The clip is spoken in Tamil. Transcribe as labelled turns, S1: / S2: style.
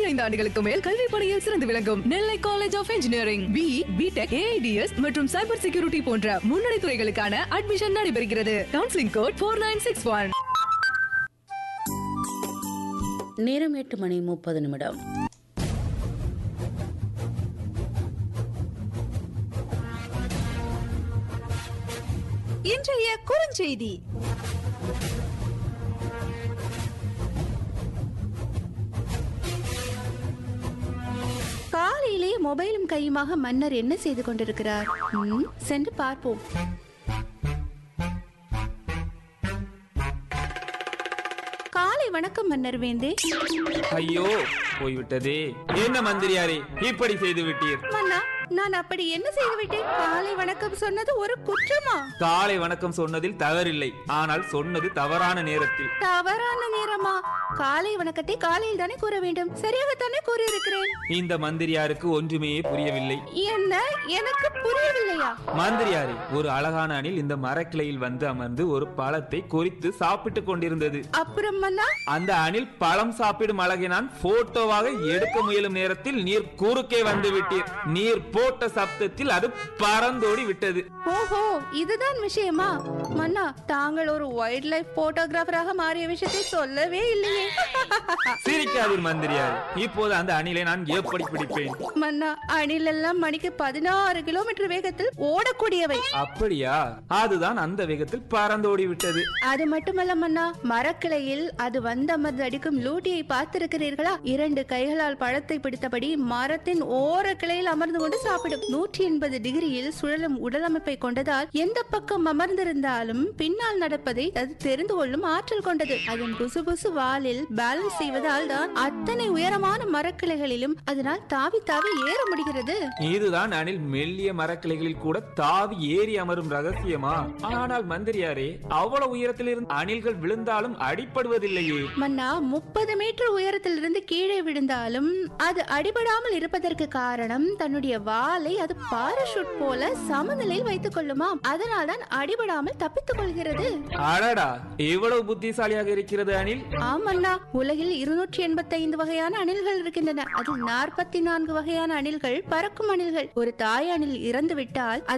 S1: இருபத்தி ஐந்து ஆண்டுகளுக்கு மேல் கல்வி பணியில் சிறந்து விளங்கும் Nellai college of engineering B B Tech AI DS மற்றும் சைபர் செக்யூரிட்டி போன்ற முன்னணி துறைகளுக்கான அட்மிஷன் நடைபெறுகிறது counselling code four nine six one
S2: நேரம் எட்டு மணி முப்பது நிமிடம்
S1: இன்றைய குறுஞ்செய்தி
S3: காலையிலே மொபைலும் கையுமாக மன்னர் என்ன செய்து கொண்டிருக்கிறார் ம், சென்று பார்ப்போம் காலை வணக்கம் மன்னர் வேந்தே
S4: ஐயோ போய்விட்டதே என்ன மந்திரியாரே இப்படி செய்து விட்டீர்
S3: மன்னா நான் அப்படி என்ன செய்து விட்டேன் காலை வணக்கம் சொன்னது ஒரு குற்றமா
S4: காலை வணக்கம் சொன்னதில் தவறில்லை ஆனால் சொன்னது தவறான நேரத்தில்
S3: தவறான நேரமா காலை வணக்கத்தை காலையில் தானே கூற வேண்டும் சரியாகத்தானே கூறியிருக்கிறேன்
S4: இந்த மந்திரியாருக்கு ஒன்றுமே புரியவில்லை
S3: என்ன எனக்கு புரியவில்லையா
S4: மந்திரியாரே ஒரு அழகான அணில் இந்த மரக்கிளையில் வந்து அமர்ந்து ஒரு பழத்தை கொறித்து சாப்பிட்டுக் கொண்டிருந்தது
S3: அப்புறம் மன்னா
S4: அந்த அணில் பழம் சாப்பிடும் அழகை நான் போட்டோவாக எடுக்க முயலும் நேரத்தில் நீர் குறுக்கே வந்து விட்டீர் நீர் போட்ட சப்தத்தில் அது பறந்தோடி விட்டது
S3: ஓஹோ இதுதான் விஷயமா மன்னா தாங்கள் ஒரு வைல்ட் லைஃப் போட்டோகிராஃபராக மாறிய விஷயத்தை சொல்லவே இல்லையே
S4: சிரிக்காதீர் மந்திரியாரே இப்போது அந்த அணிலை நான் எப்படி பிடிப்பேன்
S3: மன்னா அணில் எல்லாம் மணிக்கு பதினாறு கிலோமீட்டர் வேகத்தில் ஓடக்கூடியவை
S4: அப்படியா அதுதான் அந்த வேகத்தில் பறந்தோடி விட்டது
S3: அது மட்டுமல்ல மன்னா மரக்கிளையில் அது வந்தமர்ந்து அடிக்கும் லூட்டியை பார்த்திருக்கிறீர்களா இரண்டு கைகளால் பழத்தை பிடித்தபடி மரத்தின் ஓர கிளையில் அமர்ந்து கொண்டு சாப்பிடும் நூற்றி எண்பது டிகிரியில் சுழலும் உடலமைப்பை கொண்டதால் எந்த பக்கம் அமர்ந்திருந்தாலும் பின்னால் நடப்பதை அது தெரிந்து கொள்ளும் ஆற்றல் கொண்டது அதன் புசு புசு வாலில் பேலன்ஸ் செய்வதால் தான் அத்தனை உயரமான மரக்கிளைகளிலும் அதனால் தாவி தாவி ஏற முடிகிறது
S4: இதுதான் அணில் மெல்லிய மரக்கிளைகளில் கூட தாவி ஏறி அமரும் ரகசியமா ஆனால் மந்திரியாரே அவ்வளவு உயரத்தில் இருந்து அணில்கள் விழுந்தாலும் அடிப்படுவதில்லையே
S3: மன்னா முப்பது மீட்டர் உயரத்திலிருந்து கீழே விழுந்தாலும் அது அடிபடாமல் இருப்பதற்கு காரணம் தன்னுடைய வாலை அது பாராஷூட் போல சமநிலையில் வைத்துக் கொள்ளுமாம் அதனால் தான் அடிபடாமல் தப்பித்துக் கொள்கிறது
S4: அடடா எவ்வளவு புத்திசாலியாக இருக்கிறது அணில்
S3: ஆமண்ணா உலகில் இருநூற்றி எண்பத்தி ஐந்து வகையான அணில்கள் இருக்கின்றன அதில் நாற்பத்தி நான்கு வகையான அணில்கள் பறக்கும் அணில்கள் ஒரு தாய் அணில் இறந்து விட்டால்